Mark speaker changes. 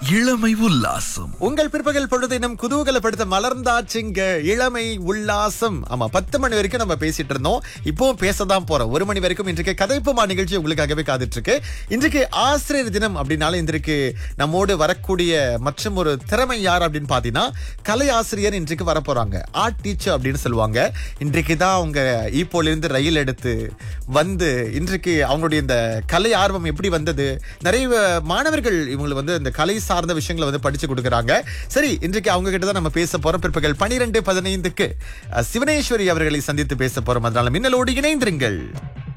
Speaker 1: இளமை உல்லாசம்
Speaker 2: உங்கள் பிற்பகல் பொழுது நம் குதூகலப்படுத்த மலர்ந்தாச்சுங்க இளமை உல்லாசம் ஆமா பத்து மணி வரைக்கும் நம்ம பேசிட்டு இருந்தோம் இப்பவும் பேசதான் போறோம் ஒரு மணி வரைக்கும் இன்றைக்கு கதைப்புமா நிகழ்ச்சி உங்களுக்காகவே காத்துட்டு இருக்கு இன்றைக்கு ஆசிரியர் தினம் அப்படின்னால இன்றைக்கு நம்மோடு வரக்கூடிய மற்றும் ஒரு திறமை யார் அப்படின்னு பாத்தீங்கன்னா கலை ஆசிரியர் இன்றைக்கு வர போறாங்க ஆர்ட் டீச்சர் அப்படின்னு சொல்லுவாங்க இன்றைக்கு தான் அவங்க ஈப்போல இருந்து ரயில் எடுத்து வந்து இன்றைக்கு அவங்களுடைய இந்த கலை ஆர்வம் எப்படி வந்தது நிறைய மாணவர்கள் இவங்களுக்கு வந்து இந்த கலை சார்ந்த விஷயங்களை வந்து படிச்சு கொடுக்குறாங்க சரி இன்றைக்கு அவங்க கிட்ட தான் நம்ம பேச போறோம் பிற்பகல் பனிரெண்டு பதினைந்துக்கு சிவனேஸ்வரி அவர்களை சந்தித்து பேச போறோம் அதனால மின்னலோடு இணைந்திருங்கள்